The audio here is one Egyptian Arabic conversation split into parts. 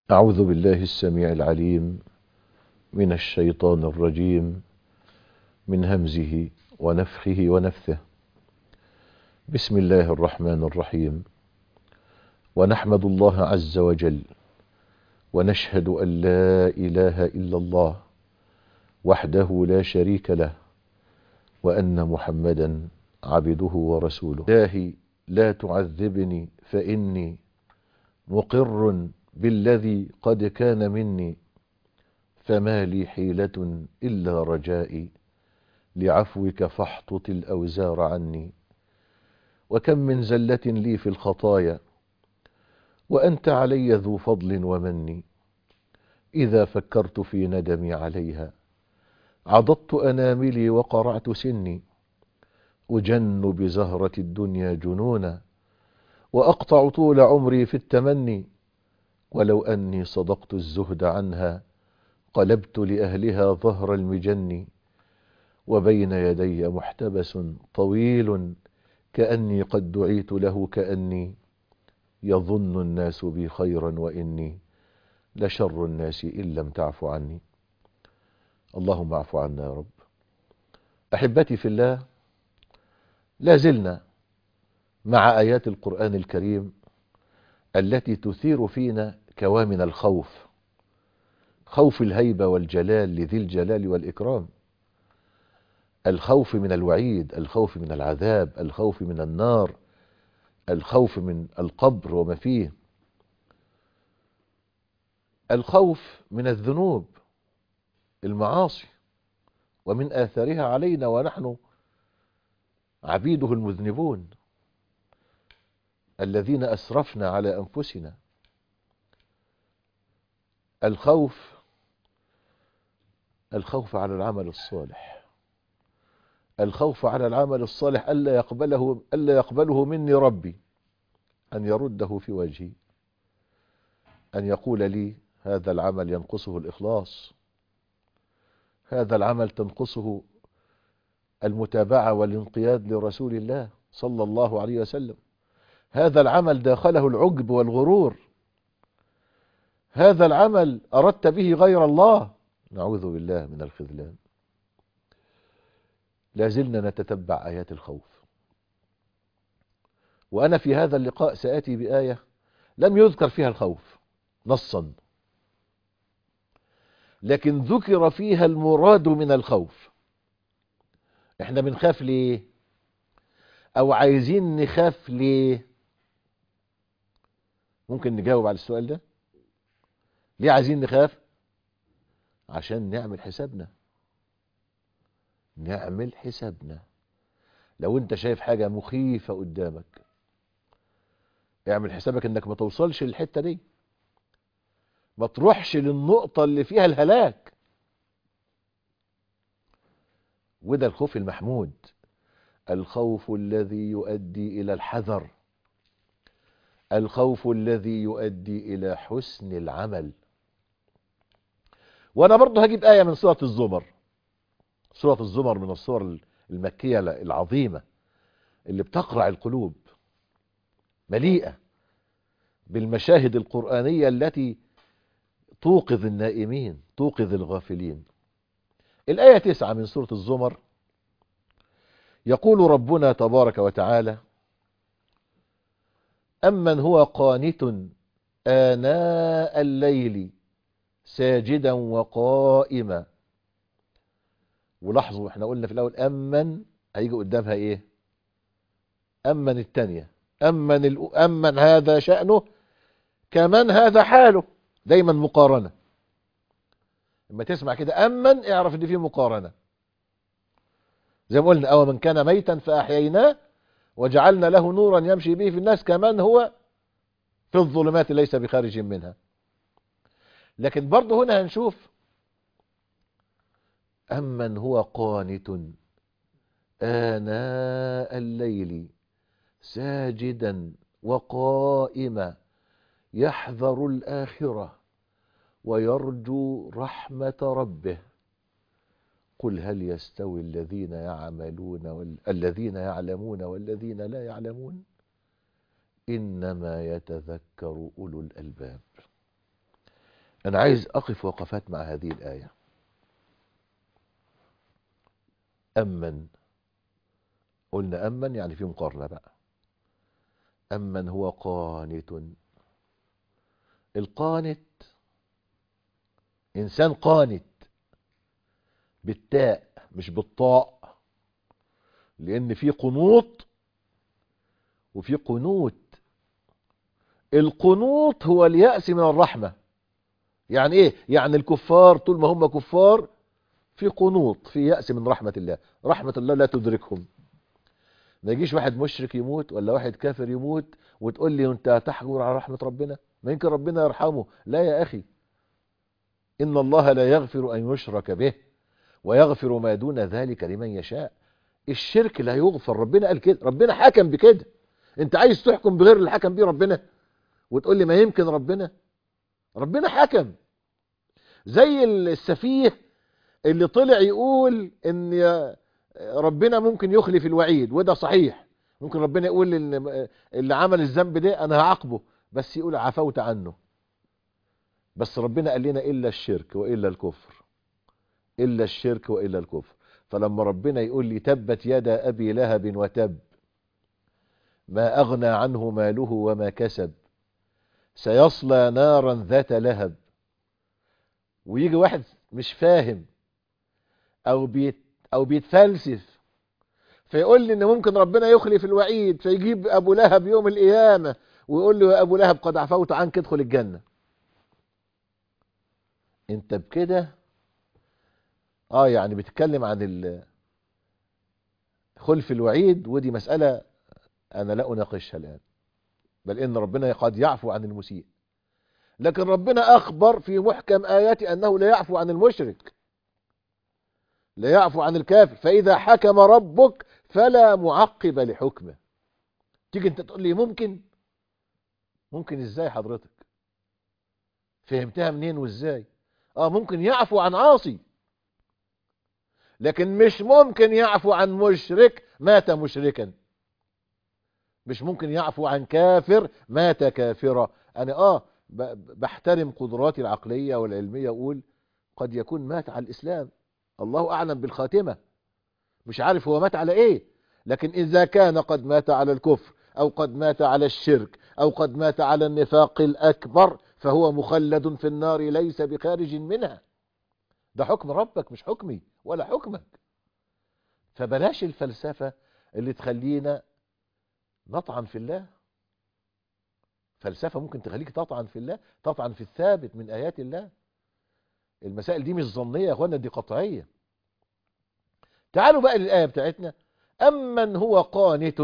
أعوذ بالله السميع العليم من الشيطان الرجيم من همزه ونفخه ونفثه بسم الله الرحمن الرحيم ونحمد الله عز وجل ونشهد أن لا إله إلا الله وحده لا شريك له وأن محمدا عبده ورسوله الله لا تعذبني فإني مقر بالذي قد كان مني فما لي حيلة إلا رجائي لعفوك فاحطط الأوزار عني وكم من زلة لي في الخطايا وأنت علي ذو فضل ومن إذا فكرت في ندمي عليها عضضت أناملي وقرعت سني أجن بزهرة الدنيا جنونا وأقطع طول عمري في التمني ولو أني صدقت الزهد عنها قلبت لأهلها ظهر المجن وبين يدي محتبس طويل كأني قد دعيت له كأني يظن الناس بي خيرا وإني لشر الناس إن لم تعف عني اللهم اعف عنا يا رب أحبتي في الله لا زلنا مع آيات القرآن الكريم التي تثير فينا كوامن الخوف خوف الهيبة والجلال لذي الجلال والإكرام الخوف من الوعيد الخوف من العذاب الخوف من النار الخوف من القبر وما فيه الخوف من الذنوب المعاصي ومن آثارها علينا ونحن عبيده المذنبون الذين أسرفنا على أنفسنا الخوف الخوف على العمل الصالح الخوف على العمل الصالح ألا يقبله ألا يقبله مني ربي أن يرده في وجهي أن يقول لي هذا العمل ينقصه الإخلاص هذا العمل تنقصه المتابعة والانقياد لرسول الله صلى الله عليه وسلم هذا العمل داخله العجب والغرور هذا العمل أردت به غير الله نعوذ بالله من الخذلان لازلنا نتتبع آيات الخوف وأنا في هذا اللقاء سآتي بآية لم يذكر فيها الخوف نصا لكن ذكر فيها المراد من الخوف احنا بنخاف ليه او عايزين نخاف ليه ممكن نجاوب على السؤال ده ليه عايزين نخاف عشان نعمل حسابنا نعمل حسابنا لو انت شايف حاجة مخيفة قدامك اعمل حسابك انك ما توصلش للحتة دي ما تروحش للنقطة اللي فيها الهلاك وده الخوف المحمود الخوف الذي يؤدي إلى الحذر الخوف الذي يؤدي إلى حسن العمل وأنا برضه هجيب آية من سورة الزمر سورة الزمر من السور المكية العظيمة اللي بتقرع القلوب مليئة بالمشاهد القرآنية التي توقظ النائمين توقظ الغافلين الآية تسعة من سورة الزمر يقول ربنا تبارك وتعالى أمن هو قانت آناء الليل ساجدا وقائما ولاحظوا احنا قلنا في الأول أمن هيجي قدامها ايه أمن التانية أمن, ال... أمن هذا شأنه كمن هذا حاله دايما مقارنة لما تسمع كده أمن اعرف ان في مقارنة زي ما قلنا أو من كان ميتا فأحييناه وجعلنا له نورا يمشي به في الناس كمان هو في الظلمات ليس بخارج منها لكن برضه هنا هنشوف أمن هو قانت آناء الليل ساجدا وقائما يحذر الآخرة ويرجو رحمة ربه قل هل يستوي الذين يعملون وال... الذين يعلمون والذين لا يعلمون إنما يتذكر أولو الألباب أنا عايز أقف وقفات مع هذه الآية أمن قلنا أمن يعني في مقارنة بقى أمن هو قانت القانت إنسان قانت بالتاء مش بالطاء لأن في قنوط وفي قنوت القنوط هو اليأس من الرحمة يعني ايه يعني الكفار طول ما هم كفار في قنوط في يأس من رحمة الله رحمة الله لا تدركهم ما يجيش واحد مشرك يموت ولا واحد كافر يموت وتقول لي انت هتحجر على رحمة ربنا ما يمكن ربنا يرحمه لا يا اخي ان الله لا يغفر ان يشرك به ويغفر ما دون ذلك لمن يشاء الشرك لا يغفر ربنا قال كده ربنا حكم بكده انت عايز تحكم بغير اللي حكم بيه ربنا وتقول لي ما يمكن ربنا ربنا حكم زي السفيه اللي طلع يقول ان ربنا ممكن يخلف الوعيد وده صحيح ممكن ربنا يقول ان اللي عمل الذنب ده انا هعاقبه بس يقول عفوت عنه بس ربنا قال لنا الا الشرك والا الكفر الا الشرك والا الكفر فلما ربنا يقول لي تبت يدا ابي لهب وتب ما اغنى عنه ماله وما كسب سيصلى نارا ذات لهب ويجي واحد مش فاهم او بيت او بيتفلسف فيقول لي ان ممكن ربنا يخلف الوعيد فيجيب ابو لهب يوم القيامه ويقول له يا ابو لهب قد عفوت عنك ادخل الجنه انت بكده اه يعني بتتكلم عن خلف الوعيد ودي مساله انا لا اناقشها الان بل ان ربنا قد يعفو عن المسيء لكن ربنا اخبر في محكم اياته انه لا يعفو عن المشرك لا يعفو عن الكافر فاذا حكم ربك فلا معقب لحكمه تيجي انت تقول لي ممكن ممكن ازاي حضرتك فهمتها منين وازاي اه ممكن يعفو عن عاصي لكن مش ممكن يعفو عن مشرك مات مشركا مش ممكن يعفو عن كافر مات كافرا انا اه بحترم قدراتي العقلية والعلمية اقول قد يكون مات على الاسلام الله اعلم بالخاتمة مش عارف هو مات على ايه لكن اذا كان قد مات على الكفر او قد مات على الشرك او قد مات على النفاق الاكبر فهو مخلد في النار ليس بخارج منها ده حكم ربك مش حكمي ولا حكمك فبلاش الفلسفة اللي تخلينا نطعن في الله فلسفة ممكن تخليك تطعن في الله تطعن في الثابت من آيات الله المسائل دي مش ظنية يا اخوانا دي قطعية تعالوا بقى للآية بتاعتنا أمن هو قانت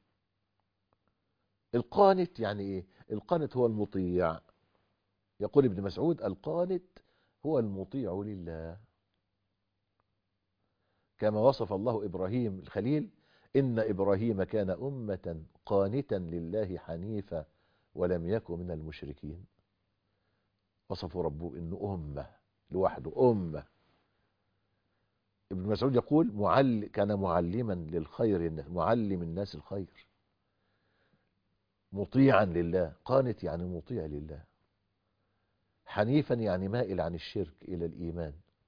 القانت يعني ايه القانت هو المطيع يقول ابن مسعود القانت هو المطيع لله كما وصف الله إبراهيم الخليل إن إبراهيم كان أمة قانتا لله حنيفا ولم يكن من المشركين وصفوا ربه إنه أمة لوحده أمة ابن مسعود يقول معل كان معلما للخير معلم الناس الخير مطيعا لله قانت يعني مطيع لله حنيفا يعني مائل عن الشرك إلى الإيمان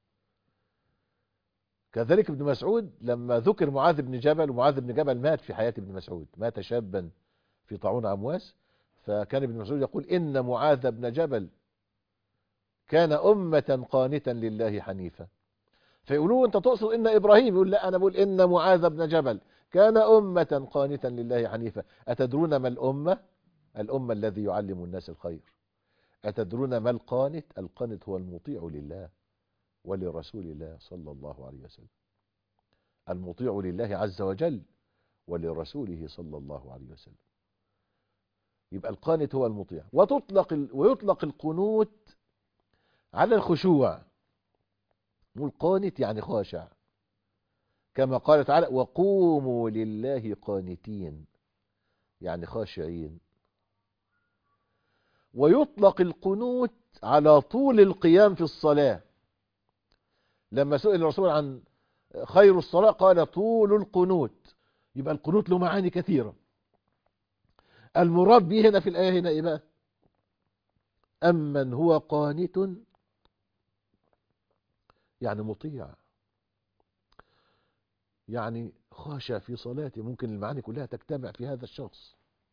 كذلك ابن مسعود لما ذكر معاذ بن جبل ومعاذ بن جبل مات في حياة ابن مسعود مات شابا في طاعون عمواس فكان ابن مسعود يقول إن معاذ بن جبل كان أمة قانتا لله حنيفا فيقولوا أنت تقصد إن إبراهيم يقول لا أنا بقول إن معاذ بن جبل كان أمة قانتا لله حنيفا أتدرون ما الأمة الأمة الذي يعلم الناس الخير أتدرون ما القانت القانت هو المطيع لله ولرسول الله صلى الله عليه وسلم المطيع لله عز وجل ولرسوله صلى الله عليه وسلم يبقى القانت هو المطيع وتطلق ال... ويطلق القنوت على الخشوع والقانت يعني خاشع كما قال تعالى وقوموا لله قانتين يعني خاشعين ويطلق القنوت على طول القيام في الصلاة لما سئل الرسول عن خير الصلاة قال طول القنوت يبقى القنوت له معاني كثيرة المراد به هنا في الآية هنا إيه بقى أمن هو قانت يعني مطيع يعني خاشع في صلاته ممكن المعاني كلها تجتمع في هذا الشخص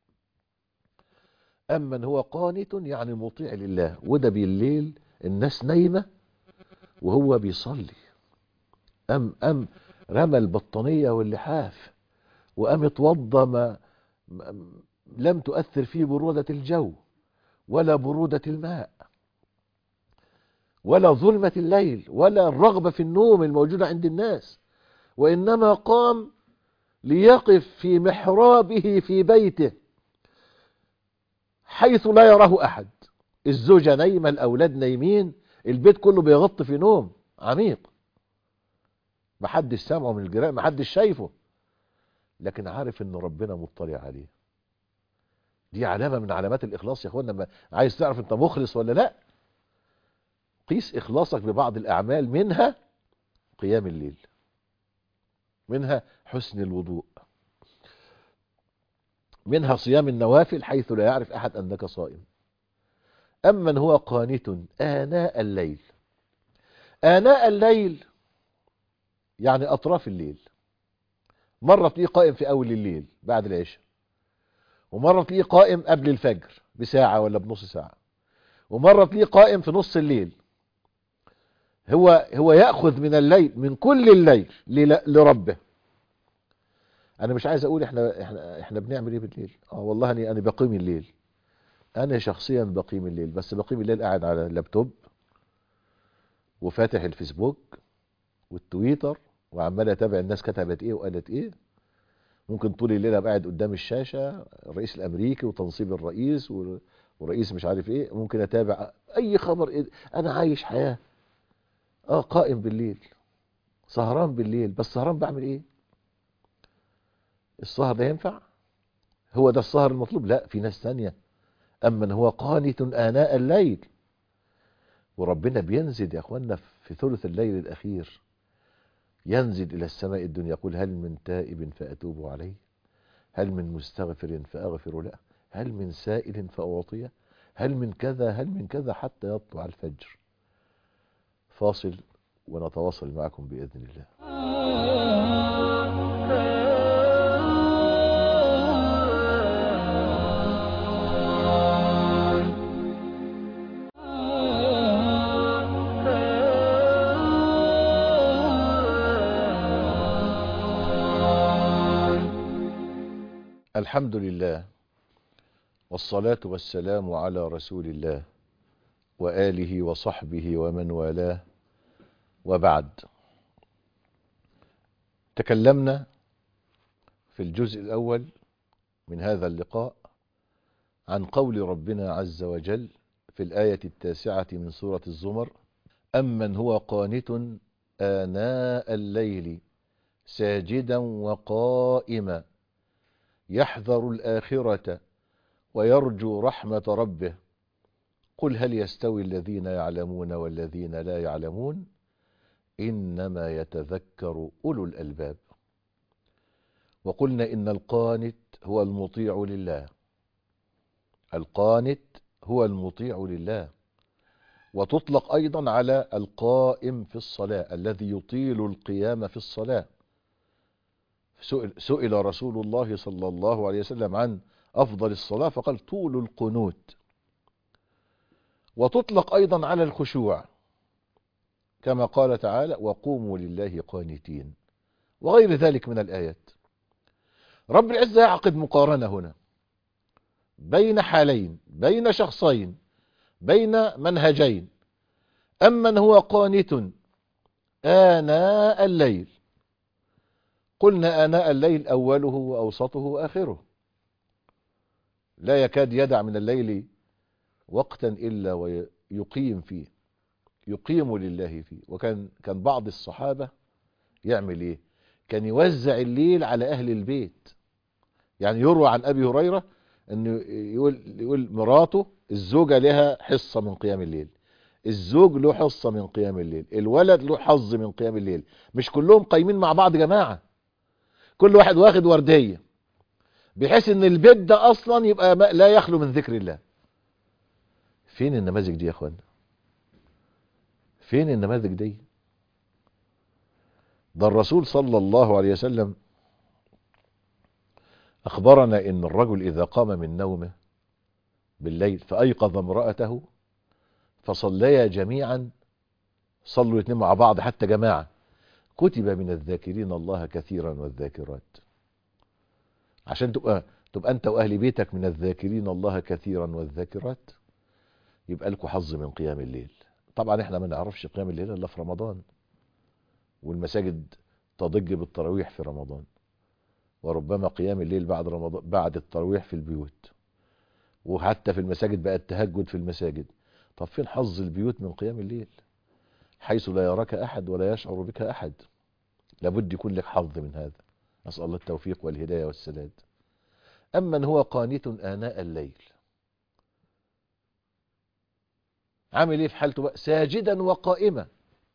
أمن هو قانت يعني مطيع لله وده بالليل الناس نايمة وهو بيصلي أم أم رمى البطانية واللحاف وقام اتوضى ما لم تؤثر فيه برودة الجو ولا برودة الماء ولا ظلمة الليل ولا الرغبة في النوم الموجودة عند الناس وإنما قام ليقف في محرابه في بيته حيث لا يراه أحد الزوجة نايمة الأولاد نايمين البيت كله بيغط في نوم عميق محدش سامعه من الجيران محدش شايفه لكن عارف ان ربنا مطلع عليه دي علامة من علامات الإخلاص يا أخوانا ما عايز تعرف أنت مخلص ولا لا قيس إخلاصك ببعض الأعمال منها قيام الليل منها حسن الوضوء منها صيام النوافل حيث لا يعرف أحد أنك صائم أمن هو قانت آناء الليل آناء الليل يعني أطراف الليل مرة تلاقيه قائم في أول الليل بعد العشاء ومرة تلاقيه قائم قبل الفجر بساعة ولا بنص ساعة ومرة تلاقيه قائم في نص الليل هو هو يأخذ من الليل من كل الليل لربه انا مش عايز اقول احنا احنا احنا بنعمل ايه بالليل اه والله انا انا بقيم الليل انا شخصيا بقيم الليل بس بقيم الليل قاعد على اللابتوب وفاتح الفيسبوك والتويتر وعمال اتابع الناس كتبت ايه وقالت ايه ممكن طول الليل ابقى قاعد قدام الشاشه الرئيس الامريكي وتنصيب الرئيس ورئيس مش عارف ايه ممكن اتابع اي خبر إيه انا عايش حياه اه قائم بالليل سهران بالليل بس سهران بعمل ايه السهر ده ينفع هو ده السهر المطلوب لا في ناس تانية أمن هو قانت آناء الليل وربنا بينزل يا أخوانا في ثلث الليل الأخير ينزل إلى السماء الدنيا يقول هل من تائب فأتوب عليه هل من مستغفر فأغفر له هل من سائل فأعطيه هل من كذا هل من كذا حتى يطلع الفجر فاصل ونتواصل معكم بإذن الله الحمد لله والصلاة والسلام على رسول الله وآله وصحبه ومن والاه وبعد تكلمنا في الجزء الأول من هذا اللقاء عن قول ربنا عز وجل في الآية التاسعة من سورة الزمر أمن هو قانت آناء الليل ساجدا وقائما يحذر الآخرة ويرجو رحمة ربه قل هل يستوي الذين يعلمون والذين لا يعلمون إنما يتذكر أولو الألباب وقلنا إن القانت هو المطيع لله القانت هو المطيع لله وتطلق أيضا على القائم في الصلاة الذي يطيل القيام في الصلاة سئل, سئل رسول الله صلى الله عليه وسلم عن أفضل الصلاة فقال طول القنوت وتطلق أيضا على الخشوع كما قال تعالى وقوموا لله قانتين وغير ذلك من الآيات رب العزة يعقد مقارنة هنا بين حالين بين شخصين بين منهجين أمن هو قانت آناء الليل قلنا آناء الليل أوله وأوسطه وآخره لا يكاد يدع من الليل وقتا إلا ويقيم فيه يقيم لله فيه وكان كان بعض الصحابة يعمل ايه كان يوزع الليل على أهل البيت يعني يروى عن أبي هريرة انه يقول, يقول مراته الزوجة لها حصة من قيام الليل الزوج له حصة من قيام الليل الولد له حظ من قيام الليل مش كلهم قايمين مع بعض جماعة كل واحد واخد وردية بحيث ان البيت ده اصلا يبقى لا يخلو من ذكر الله فين النماذج دي يا اخوانا فين النماذج دي ده الرسول صلى الله عليه وسلم اخبرنا ان الرجل اذا قام من نومه بالليل فايقظ امرأته فصليا جميعا صلوا الاثنين مع بعض حتى جماعة كتب من الذاكرين الله كثيرا والذاكرات عشان تبقى تبقى انت واهل بيتك من الذاكرين الله كثيرا والذاكرات يبقى لكم حظ من قيام الليل طبعا احنا ما نعرفش قيام الليل الا في رمضان والمساجد تضج بالتراويح في رمضان وربما قيام الليل بعد رمضان بعد التراويح في البيوت وحتى في المساجد بقى التهجد في المساجد طب فين حظ البيوت من قيام الليل حيث لا يراك احد ولا يشعر بك احد لابد يكون لك حظ من هذا نسال الله التوفيق والهدايه والسداد اما هو قانت اناء الليل عامل ايه في حالته بقى ساجدا وقائما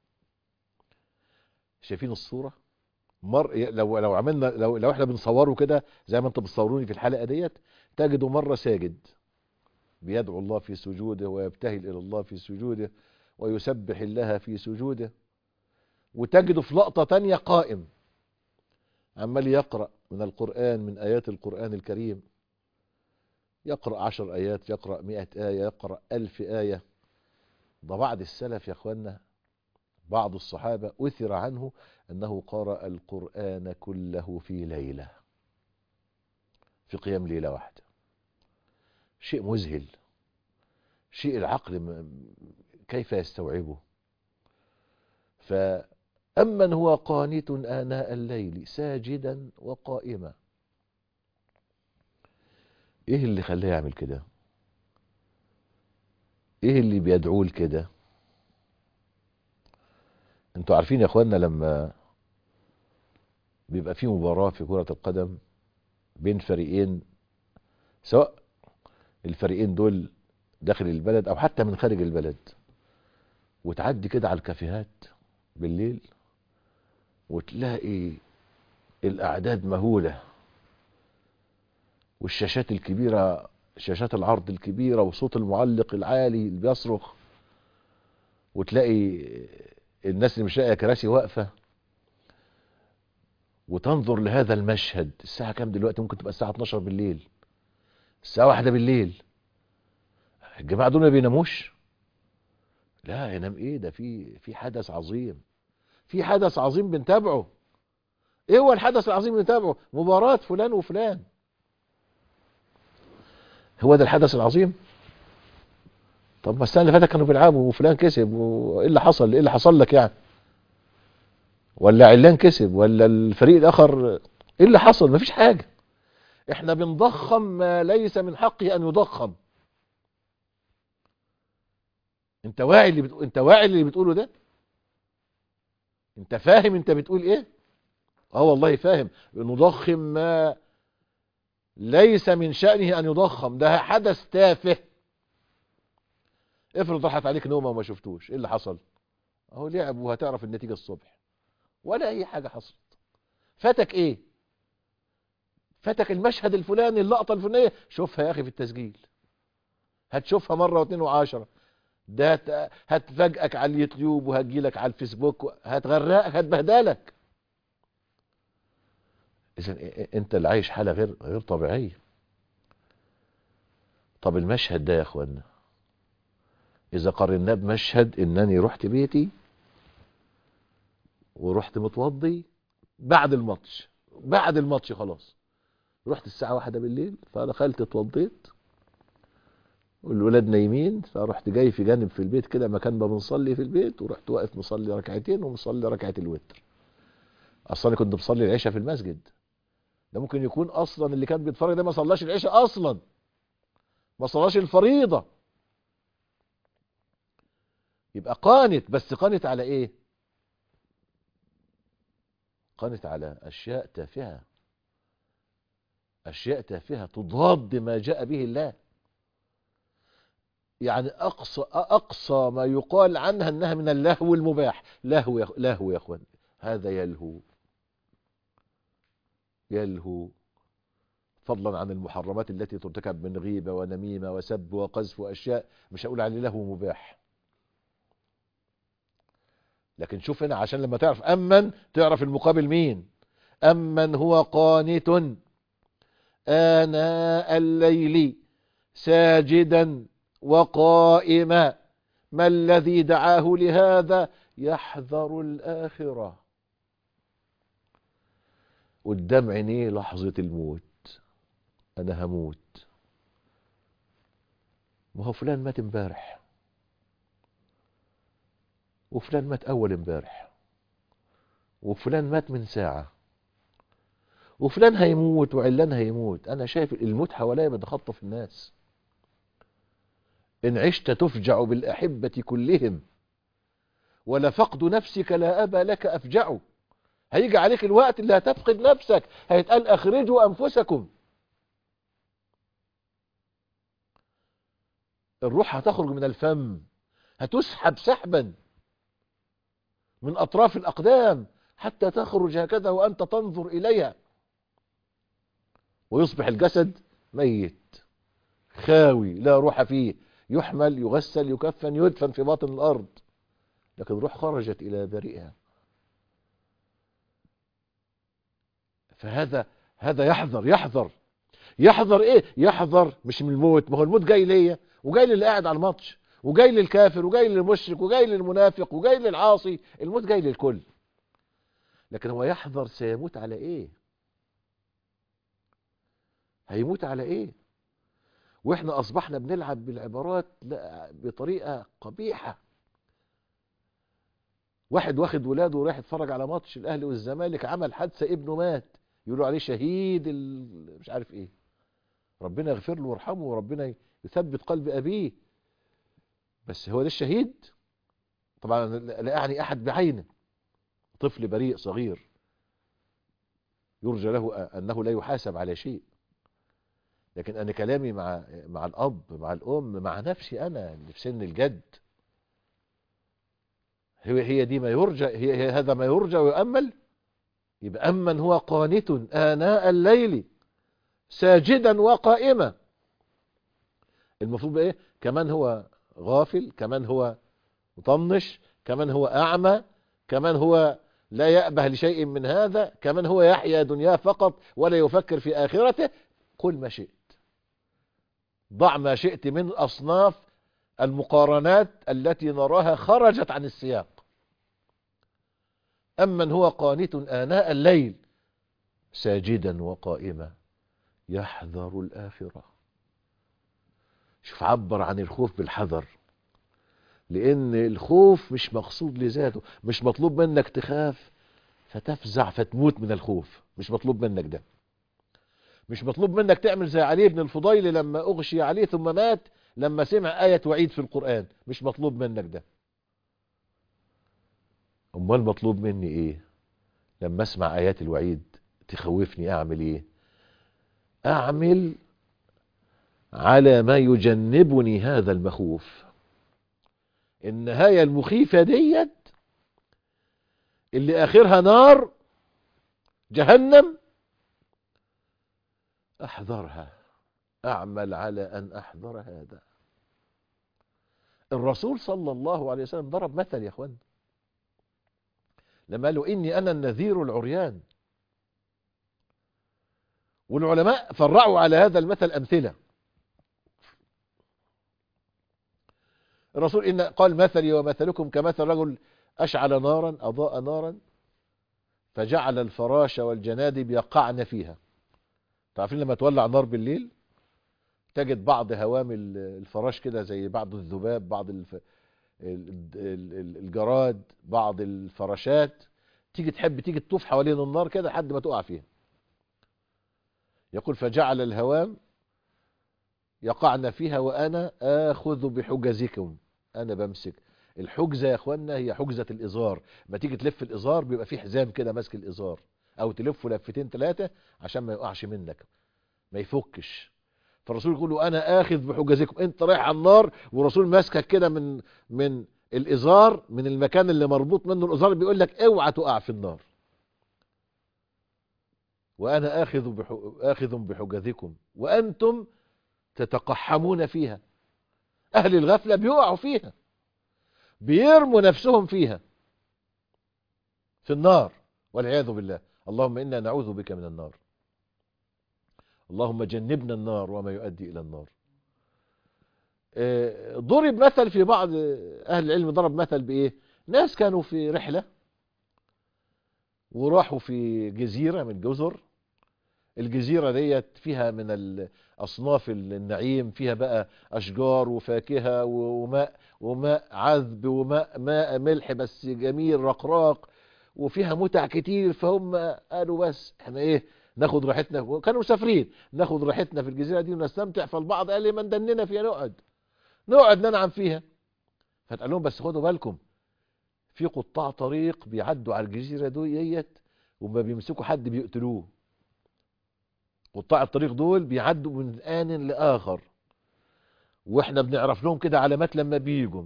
شايفين الصوره مر لو لو عملنا لو لو احنا بنصوره كده زي ما انتم بتصوروني في الحلقه ديت تجده مره ساجد بيدعو الله في سجوده ويبتهل الى الله في سجوده ويسبح الله في سجوده وتجده في لقطه تانية قائم عمال يقرا من القران من ايات القران الكريم يقرا عشر ايات يقرا مئة ايه يقرا الف ايه ده بعض السلف يا اخوانا بعض الصحابة أثر عنه أنه قرأ القرآن كله في ليلة في قيام ليلة واحدة شيء مذهل شيء العقل كيف يستوعبه فأمن هو قانت آناء الليل ساجدا وقائما ايه اللي خلاه يعمل كده ايه اللي بيدعوه لكده انتوا عارفين يا اخوانا لما بيبقى في مباراة في كرة القدم بين فريقين سواء الفريقين دول داخل البلد او حتى من خارج البلد وتعدي كده على الكافيهات بالليل وتلاقي الاعداد مهولة والشاشات الكبيرة شاشات العرض الكبيرة وصوت المعلق العالي اللي بيصرخ وتلاقي الناس اللي مش لاقيه كراسي واقفه وتنظر لهذا المشهد الساعه كام دلوقتي ممكن تبقى الساعه 12 بالليل الساعه واحدة بالليل الجماعه دول ما بيناموش لا ينام ايه ده في في حدث عظيم في حدث عظيم بنتابعه ايه هو الحدث العظيم اللي بنتابعه مباراه فلان وفلان هو ده الحدث العظيم طب ما السنه اللي فاتت كانوا بيلعبوا وفلان كسب وايه اللي حصل ايه اللي حصل لك يعني ولا علان كسب ولا الفريق الاخر ايه اللي حصل مفيش حاجه احنا بنضخم ما ليس من حقه ان يضخم انت واعي اللي بتقول انت واعي اللي بتقوله ده انت فاهم انت بتقول ايه اه والله فاهم نضخم ما ليس من شأنه ان يضخم ده حدث تافه افرض راحت عليك نومه وما شفتوش ايه اللي حصل اهو لعب وهتعرف النتيجه الصبح ولا اي حاجه حصلت فاتك ايه فاتك المشهد الفلاني اللقطه الفلانيه شوفها يا اخي في التسجيل هتشوفها مره واثنين وعشرة ده هتفاجئك على اليوتيوب وهتجيلك على الفيسبوك هتغرقك هتبهدلك اذا انت اللي عايش حاله غير غير طبيعيه طب المشهد ده يا اخوانا اذا قارناه بمشهد انني رحت بيتي ورحت متوضي بعد الماتش بعد الماتش خلاص رحت الساعة واحدة بالليل فدخلت اتوضيت والولاد نايمين فرحت جاي في جانب في البيت كده مكان ما بنصلي في البيت ورحت واقف مصلي ركعتين ومصلي ركعة الوتر اصلا كنت بصلي العشاء في المسجد ده ممكن يكون اصلا اللي كان بيتفرج ده ما صلاش العشاء اصلا ما صلاش الفريضة يبقى قانت بس قانت على ايه قانت على اشياء تافهه اشياء تافهه تضاد ما جاء به الله يعني اقصى اقصى ما يقال عنها انها من اللهو المباح لهو يا لهو يا اخوان هذا يلهو يلهو فضلا عن المحرمات التي ترتكب من غيبة ونميمة وسب وقذف وأشياء مش هقول عليه له مباح لكن شوف هنا عشان لما تعرف أمن تعرف المقابل مين أمن هو قانت آناء الليل ساجدا وقائما ما الذي دعاه لهذا يحذر الآخرة قدام عينيه لحظة الموت أنا هموت ما هو فلان مات امبارح وفلان مات أول امبارح وفلان مات من ساعة وفلان هيموت وعلان هيموت أنا شايف الموت حواليا بتخطف الناس إن عشت تفجع بالأحبة كلهم ولفقد نفسك لا أبا لك أفجع هيجي عليك الوقت اللي هتفقد نفسك هيتقال أخرجوا أنفسكم الروح هتخرج من الفم هتسحب سحبا من أطراف الأقدام حتى تخرج هكذا وأنت تنظر إليها ويصبح الجسد ميت خاوي لا روح فيه يحمل يغسل يكفن يدفن في باطن الأرض لكن الروح خرجت إلى بريئها فهذا هذا يحذر يحذر يحذر ايه يحذر مش من الموت ما هو الموت جاي ليا وجاي للي قاعد على الماتش وجاي للكافر وجاي للمشرك وجاي للمنافق وجاي للعاصي الموت جاي للكل لكن هو يحذر سيموت على ايه هيموت على ايه واحنا اصبحنا بنلعب بالعبارات لا بطريقة قبيحة واحد واخد ولاده ورايح يتفرج على ماتش الاهلي والزمالك عمل حادثة ابنه مات يقولوا عليه شهيد ال... مش عارف ايه ربنا يغفر له ويرحمه وربنا يثبت قلب ابيه بس هو ده الشهيد طبعا لا يعني احد بعينه طفل بريء صغير يرجى له انه لا يحاسب على شيء لكن انا كلامي مع مع الاب مع الام مع نفسي انا اللي في سن الجد هي هي دي ما يرجى هي, هي هذا ما يرجى ويؤمل يبقى أمن هو قانت آناء الليل ساجدا وقائما المفروض ايه كمان هو غافل كمان هو مطنش كمان هو أعمى كمان هو لا يأبه لشيء من هذا كمان هو يحيا دنياه فقط ولا يفكر في آخرته قل ما شئت ضع ما شئت من أصناف المقارنات التي نراها خرجت عن السياق أمن هو قانت آناء الليل ساجدا وقائما يحذر الآخرة شوف عبر عن الخوف بالحذر لأن الخوف مش مقصود لذاته مش مطلوب منك تخاف فتفزع فتموت من الخوف مش مطلوب منك ده مش مطلوب منك تعمل زي علي بن الفضيل لما أغشي عليه ثم مات لما سمع آية وعيد في القرآن مش مطلوب منك ده امال مطلوب مني ايه لما اسمع ايات الوعيد تخوفني اعمل ايه اعمل على ما يجنبني هذا المخوف النهاية المخيفة ديت اللي اخرها نار جهنم احذرها اعمل على ان احذر هذا الرسول صلى الله عليه وسلم ضرب مثل يا اخوان لما قالوا إني أنا النذير العريان والعلماء فرعوا على هذا المثل أمثلة الرسول إن قال مثلي ومثلكم كمثل رجل أشعل نارا أضاء نارا فجعل الفراش والجنادب يقعن فيها تعرفين لما تولع نار بالليل تجد بعض هوام الفراش كده زي بعض الذباب بعض الف... الجراد بعض الفراشات تيجي تحب تيجي تطوف حوالين النار كده لحد ما تقع فيها يقول فجعل الهوام يقعن فيها وانا اخذ بحجزكم انا بمسك الحجزة يا اخوانا هي حجزة الازار ما تيجي تلف الازار بيبقى فيه حزام كده ماسك الازار او تلفه لفتين ثلاثة عشان ما يقعش منك ما يفكش فالرسول يقول له انا اخذ بحجزكم انت رايح على النار والرسول ماسكك كده من من الازار من المكان اللي مربوط منه الازار بيقول لك اوعى تقع في النار وأنا آخذ, بح... آخذ بحجزكم وأنتم تتقحمون فيها أهل الغفلة بيقعوا فيها بيرموا نفسهم فيها في النار والعياذ بالله اللهم إنا نعوذ بك من النار اللهم جنبنا النار وما يؤدي إلى النار آه، ضرب مثل في بعض أهل العلم ضرب مثل بإيه ناس كانوا في رحلة وراحوا في جزيرة من الجزر الجزيرة ديت فيها من الأصناف النعيم فيها بقى أشجار وفاكهة وماء وماء عذب وماء ماء ملح بس جميل رقراق وفيها متع كتير فهم قالوا بس احنا ايه ناخد راحتنا كانوا مسافرين ناخد راحتنا في الجزيرة دي ونستمتع فالبعض قال لي من دننا فيها نقعد نقعد ننعم فيها فتقال لهم بس خدوا بالكم في قطاع طريق بيعدوا على الجزيرة ديت وما بيمسكوا حد بيقتلوه قطاع الطريق دول بيعدوا من آن لآخر واحنا بنعرف لهم كده علامات لما بيجوا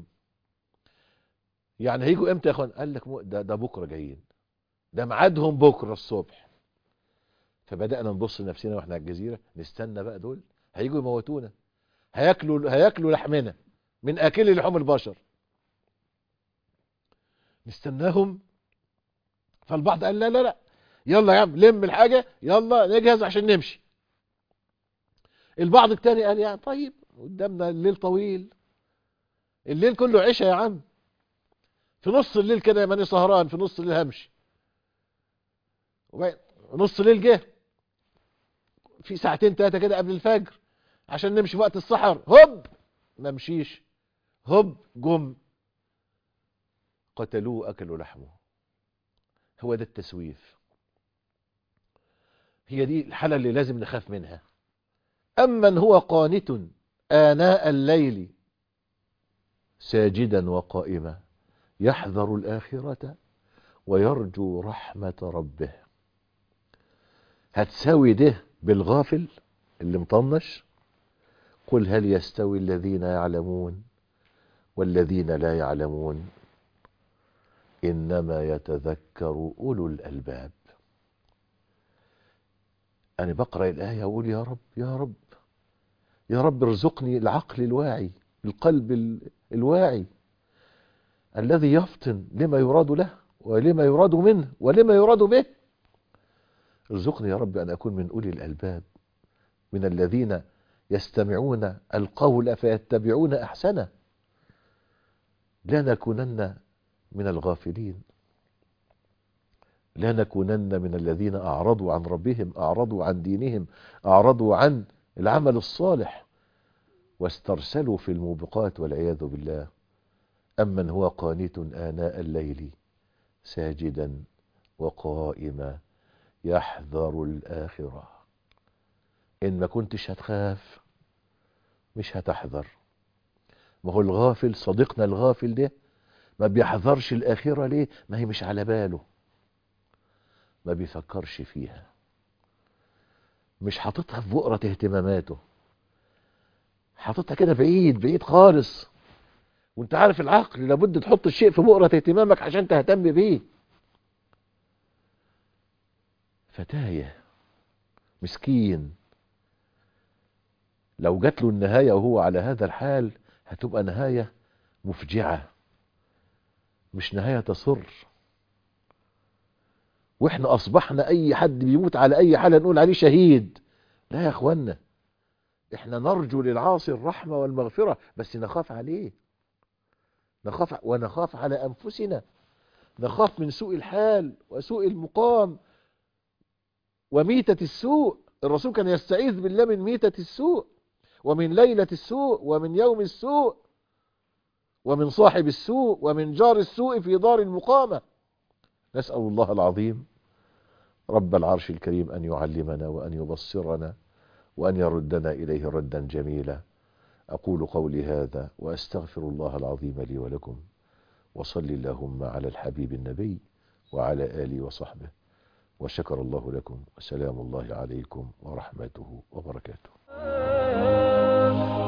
يعني هيجوا امتى يا اخوان قال لك ده, ده بكره جايين ده ميعادهم بكره الصبح فبدانا نبص لنفسنا واحنا على الجزيره نستنى بقى دول هيجوا يموتونا هياكلوا هياكلوا لحمنا من اكل لحوم البشر نستناهم فالبعض قال لا لا لا يلا يا عم لم الحاجه يلا نجهز عشان نمشي البعض التاني قال يعني طيب قدامنا الليل طويل الليل كله عشاء يا عم في نص الليل كده يا ماني سهران في نص الليل همشي نص الليل جه في ساعتين ثلاثه كده قبل الفجر عشان نمشي في وقت السحر هوب ما مشيش هوب جم قتلوه اكلوا لحمه هو ده التسويف هي دي الحالة اللي لازم نخاف منها أمن هو قانت آناء الليل ساجدا وقائما يحذر الآخرة ويرجو رحمة ربه هتساوي ده بالغافل اللي مطنش قل هل يستوي الذين يعلمون والذين لا يعلمون إنما يتذكر أولو الألباب أنا بقرأ الآية أقول يا رب يا رب يا رب ارزقني العقل الواعي القلب الواعي الذي يفطن لما يراد له ولما يراد منه ولما يراد به ارزقني يا رب أن أكون من أولي الألباب من الذين يستمعون القول فيتبعون أحسنه لا نكونن من الغافلين لا نكونن من الذين أعرضوا عن ربهم أعرضوا عن دينهم أعرضوا عن العمل الصالح واسترسلوا في الموبقات والعياذ بالله أمن هو قانت آناء الليل ساجدا وقائما يحذر الآخرة إن ما كنتش هتخاف مش هتحذر ما هو الغافل صديقنا الغافل ده ما بيحذرش الآخرة ليه ما هي مش على باله ما بيفكرش فيها مش حاططها في بؤرة اهتماماته حاططها كده بعيد بعيد خالص وانت عارف العقل لابد تحط الشيء في بؤرة اهتمامك عشان تهتم بيه فتاية مسكين لو جات له النهاية وهو على هذا الحال هتبقى نهاية مفجعة مش نهاية تسر واحنا اصبحنا اي حد بيموت على اي حالة نقول عليه شهيد لا يا اخوانا احنا نرجو للعاصي الرحمة والمغفرة بس نخاف عليه نخاف ونخاف على انفسنا نخاف من سوء الحال وسوء المقام وميتة السوء الرسول كان يستعيذ بالله من ميتة السوء ومن ليلة السوء ومن يوم السوء ومن صاحب السوء ومن جار السوء في دار المقامة نسأل الله العظيم رب العرش الكريم أن يعلمنا وأن يبصرنا وأن يردنا إليه ردا جميلا أقول قولي هذا وأستغفر الله العظيم لي ولكم وصل اللهم على الحبيب النبي وعلى آله وصحبه وشكر الله لكم وسلام الله عليكم ورحمته وبركاته